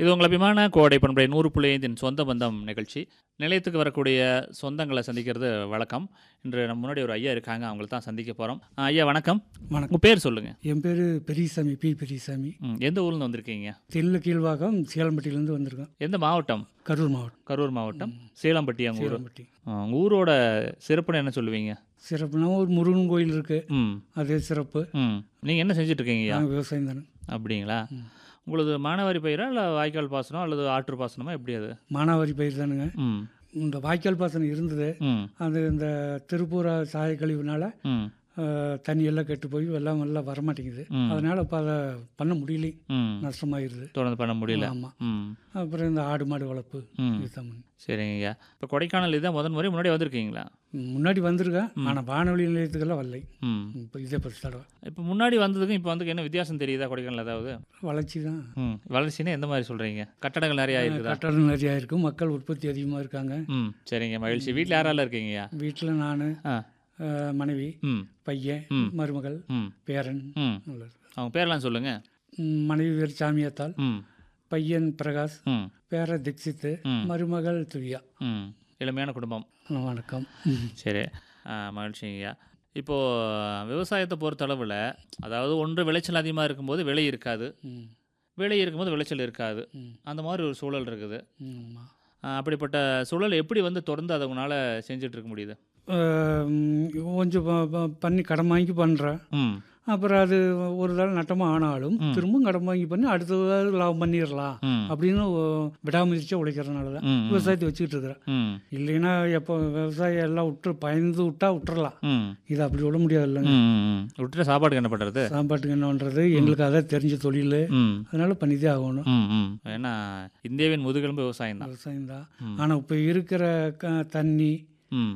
இது உங்கள் அபிமான கோடை பண்புடைய நூறு புள்ளி ஐந்தின் சொந்த பந்தம் நிகழ்ச்சி நிலையத்துக்கு வரக்கூடிய சொந்தங்களை சந்திக்கிறது வழக்கம் இன்று நம்ம முன்னாடி ஒரு ஐயா இருக்காங்க அவங்கள தான் சந்திக்க போகிறோம் ஐயா வணக்கம் வணக்கம் உங்கள் பேர் சொல்லுங்கள் என் பேர் பெரியசாமி பி பெரியசாமி ம் எந்த ஊர்லேருந்து வந்திருக்கீங்க தெல்ல கீழ்வாக்கம் சேலம்பட்டியிலேருந்து வந்திருக்கேன் எந்த மாவட்டம் கரூர் மாவட்டம் கரூர் மாவட்டம் சேலம்பட்டி அங்கே ஊர் சேலம்பட்டி உங்கள் ஊரோட சிறப்புன்னு என்ன சொல்லுவீங்க சிறப்புனா ஒரு முருகன் கோயில் இருக்குது ம் அதே சிறப்பு ம் நீங்கள் என்ன செஞ்சுட்டு இருக்கீங்க ஐயா நாங்கள் விவசாயம் தானே அப்படிங்களா உங்களது மானாவாரி பயிரா இல்லை வாய்க்கால் பாசனம் அல்லது ஆற்று பாசனமா எப்படி அது மானாவாரி பயிர் தானுங்க ம் இந்த வாய்க்கால் பாசனம் இருந்தது ம் அது இந்த திருப்பூரா சாய கழிவுனால ம் அஹ், தண்ணி எல்லாம் கெட்டு போய் வெள்ளம் எல்லாம் வரமாட்டேங்குது ம். அதனால் இப்போ அதை பண்ண முடியல ம் நஷ்டமாயிருது தொடர்ந்து பண்ண முடியல ஆமாம் ம் அப்புறம் இந்த ஆடு மாடு வளர்ப்பு ம் இதுதான் பண்ணி. சரிங்க ஐயா இப்போ கொடைக்கானல் இதான் முதன் முறை முன்னாடி வந்திருக்கீங்களா முன்னாடி வந்திருக்கேன் ஆனால் வானொலி நிலையத்துக்கெல்லாம் வரலை ம் இப்போ இதே பத்து தடவை இப்போ முன்னாடி வந்ததுக்கும் இப்போ வந்து என்ன வித்தியாசம் தெரியுதா கொடைக்கானல் ஏதாவது வளர்ச்சி தான் ம் வளர்ச்சின்னா எந்த மாதிரி சொல்கிறீங்க கட்டடங்கள் நிறையா இருக்குதா கட்டடம் நிறையா இருக்குது மக்கள் உற்பத்தி அதிகமாக இருக்காங்க ம் சரிங்க மகிழ்ச்சி வீட்டில் யாரெல்லாம் இருக்கீங்கய்யா வீட்டில் நான் ஆ மனைவி ம் பையன் ம். மருமகள் ம் பேரன் ம் நல்லா இருக்கு. அவங்க பேரெல்லாம் சொல்லுங்கள் ம், மனைவி பேர் சாமியாத்தாள் ம் பையன் பிரகாஷ் ம் பேர தீக்ஷித்து ம். மருமகள் துவியா ம் இளமையான குடும்பம் ஆ, வணக்கம் ம். சரி ஆ, மகிழ்ச்சிங்கய்யா இப்போது விவசாயத்தை பொறுத்தளவில் அதாவது ஒன்று விளைச்சல் அதிகமாக இருக்கும்போது விலை இருக்காது ம். விலை இருக்கும்போது விளைச்சல் இருக்காது ம். அந்த மாதிரி ஒரு சூழல் இருக்குது ம், ஆமா. ஆ, அப்படிப்பட்ட சூழல் எப்படி வந்து தொடர்ந்து அதை உங்களால் செஞ்சுட்டு இருக்க முடியுது அஹ், ம், கொஞ்சம் ப- ப- பண்ணி கடன் வாங்கி பண்ணுறேன் ம் அப்புறம் அது ஒரு தடவை நட்டமாக ஆனாலும் திரும்பவும் கடன் வாங்கி பண்ணி அடுத்தது லாபம் பண்ணிடலாம் ம் அப்படின்னு ஒ- விடாமுயற்சியாக உழைக்கிறதுனால தான் ம், ம். விவசாயத்தை வச்சுக்கிட்டு இருக்கிறேன் ம் இல்லைன்னா எப்போ விவசாயம் எல்லாம் விட்டு பயந்து விட்டா விட்டுறலாம் ம் இது அப்படி விட முடியாது இல்லைங்க ம், ம், ம். விட்டுட்டு சாப்பாடுக்கு என்ன பண்ணுறது சாப்பாட்டுக்கு என்ன பண்ணுறது எங்களுக்கு அதான் தெரிஞ்ச தொழில் ம் அதனால பண்ணிதே ஆகணும் ம் ம் ஏன்னா இந்தியாவின் முதுகெலும்பு விவசாயம் தான் விவசாயம் தான் ஆனால் இப்போ இருக்கிற க தண்ணி ம்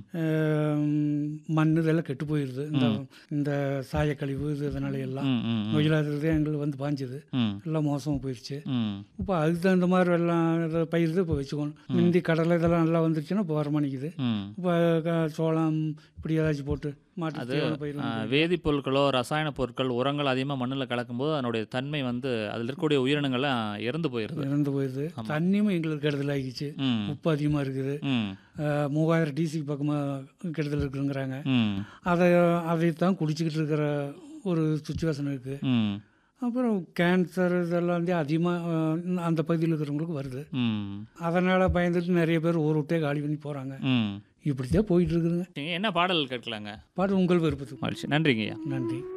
மண் இதெல்லாம் கெட்டு போயிடுது இந்த இந்த சாயக்கழிவு இது இதனால எல்லாம் ம் ம் ம். நொயிலாதது எங்களுக்கு வந்து பாஞ்சுது ம் எல்லாம் மோசமாக போயிடுச்சு ம் இப்போ அதுக்கு தகுந்த மாதிரி எல்லாம் இதை பயிர் இப்போ வச்சுக்கணும் முந்தி கடலை இதெல்லாம் நல்லா வந்துருச்சுன்னா இப்போ வரமாட்டேங்குது ம் இப்போ க- சோளம் இப்படி ஏதாச்சும் போட்டு மாட்டு தீவன பயிர் ஆ, வேதிப்பொருட்களோ ரசாயன பொருட்கள் உரங்கள் அதிகமாக மண்ணில் கலக்கும்போது அதனுடைய தன்மை வந்து அதில் இருக்கக்கூடிய உயிரினங்கள்லாம் இறந்து போயிடுது இறந்து போயிடுது தண்ணியும் எங்களுக்கு கெடுதல் ஆகிடுச்சு ம் உப்பு அதிகமாக இருக்குது ம் அஹ், மூவாயிரம் டிசிக்கு பக்கமாக கெடுதல் இருக்குங்கிறாங்க ம் அதை அதைத்தான் குடிச்சிக்கிட்டு இருக்கிற ஒரு சுச்சுவேஷன் இருக்குது ம் அப்புறம் கேன்சர் இதெல்லாம் வந்து அதிகமாக அந்த பகுதியில் இருக்கிறவங்களுக்கு வருது ம் அதனால் பயந்துட்டு நிறைய பேர் ஊர் விட்டே காலி பண்ணி போகிறாங்க ம் இப்படித்தான் போயிட்டு இருக்குதுங்க நீங்க என்ன பாடல் கேட்கலாங்க பாட்டு உங்கள் விருப்பத்துக்கு மகிழ்ச்சி நன்றிங்கய்யா நன்றி